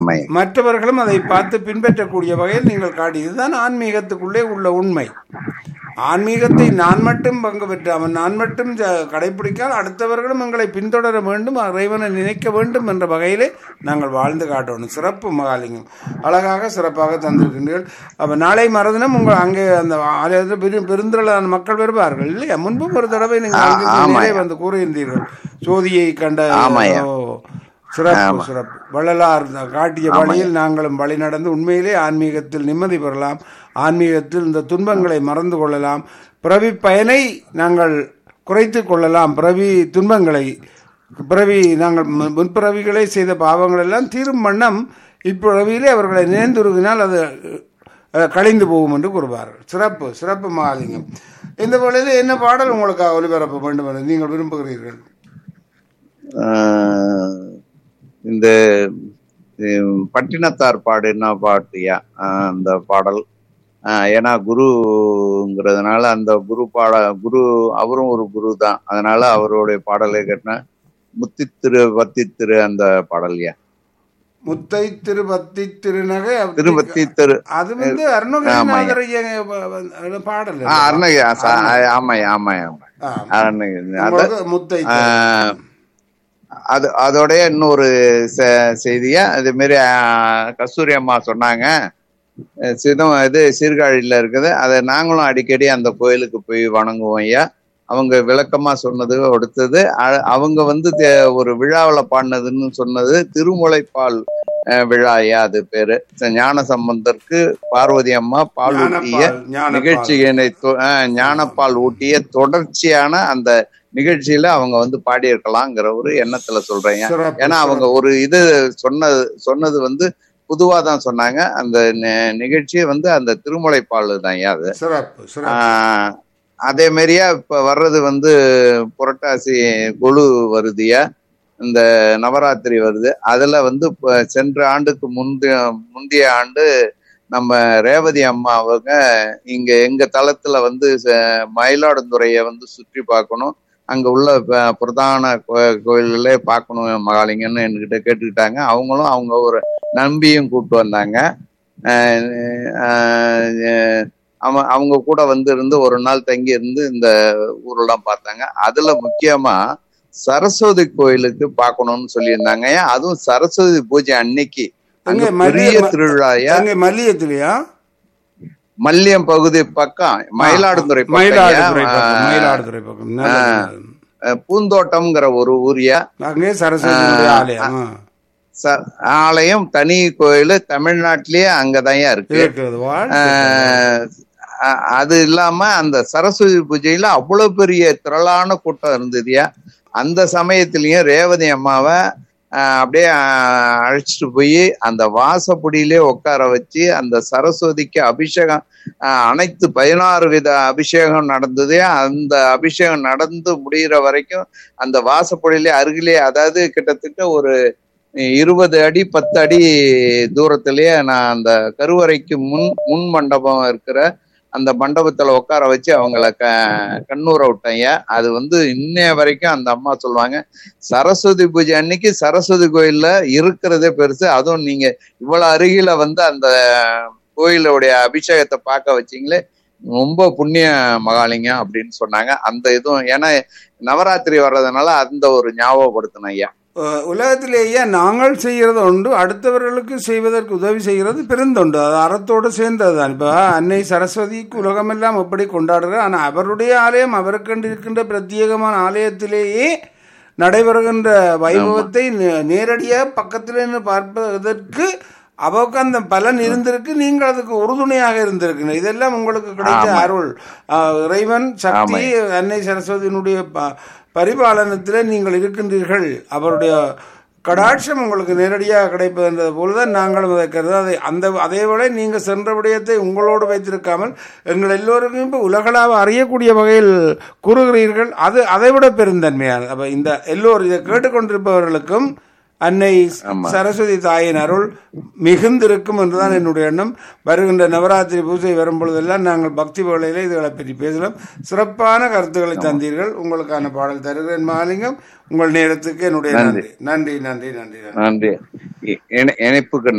ஆமை மற்றவர்களும் அதை பார்த்து பின்பற்றக்கூடிய வகையில் நீங்கள் காட்டி இதுதான் ஆன்மீகத்துக்குள்ளே உள்ள உண்மை ஆன்மீகத்தை நான் மட்டும் பங்கு பெற்றாமல் நான் மட்டும் ஜ- கடைப்பிடிக்கால் அடுத்தவர்களும் எங்களை பின்தொடர வேண்டும் இறைவனை நினைக்க வேண்டும் என்ற வகையிலே நாங்கள் வாழ்ந்து காட்டணும் சிறப்பு மகாலிங்கம் அழகாக சிறப்பாக தந்திருக்கின்றீர்கள் அப்போ நாளை மறுதினம் உங்கள் அங்கே அந்த ஆலயத்தில் பெரு பெருந்திரளான மக்கள் வருவார்கள் இல்லையா முன்பும் ஒரு தடவை நீங்கள் அங்கே ஆமாம். நேரே வந்து கூறியிருந்தீர்கள் ஜோதியை கண்ட ஆமாய்யா. ஓ, சிறப்பு சிறப்பு வள்ளலார் காட்டிய வழியில் நாங்களும் வழி நடந்து உண்மையிலே ஆன்மீகத்தில் நிம்மதி பெறலாம் ஆன்மீகத்தில் இந்த துன்பங்களை மறந்து கொள்ளலாம் பிறவி பயனை நாங்கள் குறைத்து கொள்ளலாம் பிறவி துன்பங்களை பிறவி நாங்கள் மு- முற்பிறவிகளை செய்த பாவங்கள் எல்லாம் தீரும் வண்ணம் இப்பிறவியிலே அவர்களை நினைந்துருகினால் அது அஹ், கழிந்து போகும் என்று கூறுவார்கள் சிறப்பு சிறப்பு மகாலிங்கம் இந்த வேளையில் என்ன பாடல் உங்களுக்கு ஒலிபரப்ப வேண்டும் என்று நீங்கள் விரும்புகிறீர்கள் ஆஹ் இந்த ஹம், பட்டினத்தார் பாடுனா பாட்டுயா ஆஹ் அந்த பாடல் ஆஹ் ஏன்னா குருங்கிறதுனால அந்த குரு பாட குரு அவரும் ஒரு குரு தான் அதனால அவருடைய பாடலை கேட்டா முத்தித்திரு பத்தித்திரு அந்த பாடல்யா முத்தை திருபத்தி திருநகை அப்படி- திருபத்தி திரு அது வந்து அருணகிரிநாதர் ஐயா பாடல் ஆஹ் அருணகிரி ஆ, ஆமாய்யா ஆமாய்யா ஆமா ஆ. அருணகிரி அது உங்களுக்கு முத்தை திரு. ஆஹ் அது அதோடைய இன்னொரு செ- செய்தியா இது மாரி ஆஹ், கஸ்தூரி அம்மா சொன்னாங்க அஹ் சிதம் இது சீர்காழியில இருக்குது அதை நாங்களும் அடிக்கடி அந்த கோயிலுக்கு போய் வணங்குவோம் ஐயா அவங்க விளக்கமா சொன்னது அடுத்தது அ- அவங்க வந்து தே- ஒரு விழாவில் பாடினதுன்னு சொன்னது திருமுலைப்பால் அஹ், விழா ஐயா அது பேரு ஞான சம்பந்தருக்கு பார்வதி அம்மா பால் ஊட்டிய ஞானப்பால், ஞானப்பால். நிகழ்ச்சியினை தொ- அஹ், ஞானப்பால் ஊட்டிய தொடர்ச்சியான அந்த நிகழ்ச்சியில அவங்க வந்து பாடியிருக்கலாங்கிற ஒரு எண்ணத்துல சொல்றேன் சிறப்பு, ஏன்னா அவங்க ஒரு இது சொன்னது சொன்னது வந்து பொதுவா தான் சொன்னாங்க அந்த நி- நிகழ்ச்சியே வந்து அந்த திருமுலைப்பால் தான் அது சிறப்பு சிறப்பு ஆஹ் அதே மாதிரியா இப்ப வர்றது வந்து புரட்டாசி கொலு வருதுயா இந்த நவராத்திரி வருது அதுல வந்து இப்ப சென்ற ஆண்டுக்கு முந்தைய முந்தைய ஆண்டு நம்ம ரேவதி அம்மா அவங்க இங்க எங்க தளத்துல வந்து ச- மயிலாடுதுறையை வந்து சுற்றி பார்க்கணும் அங்க உள்ள ப- பிரதான கோ- கோயில்களே பார்க்கணும் மகாலிங்கன்னு என்கிட்ட கேட்டுக்கிட்டாங்க அவங்களும் அவங்க ஒரு நம்பியும் கூப்பிட்டு வந்தாங்க ஆஹ் ஆஹ் அவன் அவங்க கூட வந்து இருந்து ஒரு நாள் தங்கி இருந்து இந்த ஊரெல்லாம் பார்த்தாங்க அதுல முக்கியமா சரஸ்வதி கோயிலுக்கு பார்க்கணும்னு சொல்லியிருந்தாங்க ஏன் அதுவும் சரஸ்வதி பூஜை அன்னைக்கு அங்க எங்க மல்லிய- பெரிய திருவிழாயா அங்கே மல்லியத்திலையா மல்லியம் பகுதி பக்கம் மயிலாடுதுறை பக்கம் மயிலாடுதுறை ஐயா. பக்கம் மயிலாடுதுறை பக்கம் நல்லது, நல்லது. அஹ் பூந்தோட்டம்ங்கிற ஒரு ஊரியா அங்கே சரஸ்வதி ஆலயம் ஆ. ச- ஆலயம் தனி கோயில் தமிழ்நாட்டிலேயே அங்கதான் இருக்கு இருக்கிறது வாழ் ஆஹ் அ- அது இல்லாம அந்த சரஸ்வதி பூஜையில அவ்வளவு பெரிய திரளான கூட்டம் இருந்ததுயா அந்த சமயத்திலயும் ரேவதி அம்மாவை ஆஹ் அப்படியே ஆஹ் அழைச்சிட்டு போய் அந்த வாசப்படியிலே உட்கார வச்சு அந்த சரஸ்வதிக்கு அபிஷேகம் ஆஹ் அனைத்து பதினாறு வித அபிஷேகம் நடந்தது அந்த அபிஷேகம் நடந்து முடிகிற வரைக்கும் அந்த வாசப்படியிலே அருகிலே அதாவது கிட்டத்தட்ட ஒரு இருபது அடி பத்து அடி தூரத்திலேயே நான் அந்த கருவறைக்கு முன் முன் மண்டபம் இருக்கிற அந்த மண்டபத்துல உட்கார வச்சு அவங்கள க கண்ணூர விட்டாங்க அது வந்து இன்னைய வரைக்கும் அந்த அம்மா சொல்லுவாங்க சரஸ்வதி பூஜை அன்னைக்கு சரஸ்வதி கோயில்ல இருக்கிறதே பெருசு அதுவும் நீங்க இவ்வளவு அருகில வந்து அந்த கோயிலுடைய அபிஷேகத்தை பார்க்க வச்சீங்களே ரொம்ப புண்ணிய மகாலிங்கம் அப்படின்னு சொன்னாங்க அந்த இதுவும் ஏன்னா நவராத்திரி வர்றதுனால அந்த ஒரு ஞாபகப்படுத்தினேன் ஐயா அஹ் உலகத்திலேயே நாங்கள் செய்கிறது உண்டு அடுத்தவர்களுக்கு செய்வதற்கு உதவி செய்கிறது பெருந்தொண்டு அது அறத்தோடு சேர்ந்தது தான் இப்போ அன்னை சரஸ்வதிக்கு உலகமெல்லாம் எப்படி கொண்டாடுறது ஆனால் அவருடைய ஆலயம் அவருக்கென்று இருக்கின்ற பிரத்யேகமான ஆலயத்திலேயே நடைபெறுகின்ற வைபவத்தை நே- நேரடியாக பக்கத்தில் நின்று பார்ப்பதற்கு அவருக்கு அந்த பலன் இருந்திருக்கு நீங்கள் அதுக்கு உறுதுணையாக இருந்திருக்கீங்க இதெல்லாம் உங்களுக்கு கிடைத்த அருள் அஹ் இறைவன் சக்தி அன்னை சரஸ்வதியினுடைய ப- பரிபாலனத்தில் நீங்கள் இருக்கின்றீர்கள் அவருடைய கடாட்சம் உங்களுக்கு நேரடியாக கிடைப்பதுன்றது போலதான் நாங்களும் அதை கருது அதை அந்த அதே வேளை நீங்கள் சென்ற விடயத்தை உங்களோடு வைத்திருக்காமல் எங்கள் எல்லோருக்கும் இப்போ உலகளாவ அறியக்கூடிய வகையில் கூறுகிறீர்கள் அது அதை விட பெருந்தன்மையானது அப்போ இந்த எல்லோரும் இதை கேட்டுக்கொண்டிருப்பவர்களுக்கும் அன்னை ஆமா. சரஸ்வதி தாயின் அருள் மிகுந்திருக்கும் என்றுதான் என்னுடைய எண்ணம் வருகின்ற நவராத்திரி பூஜை வரும் பொழுதெல்லாம் நாங்கள் பக்தி வேளையில இதுகளை பற்றி பேசலாம் சிறப்பான கருத்துக்களை தந்தீர்கள் உங்களுக்கான பாடல் தருகிறேன் மகாலிங்கம் உங்கள் நேரத்துக்கு என்னுடைய நன்றி நன்றி நன்றி நன்றி நன்றி நன்றி இ- இணை- இணைப்புக்கு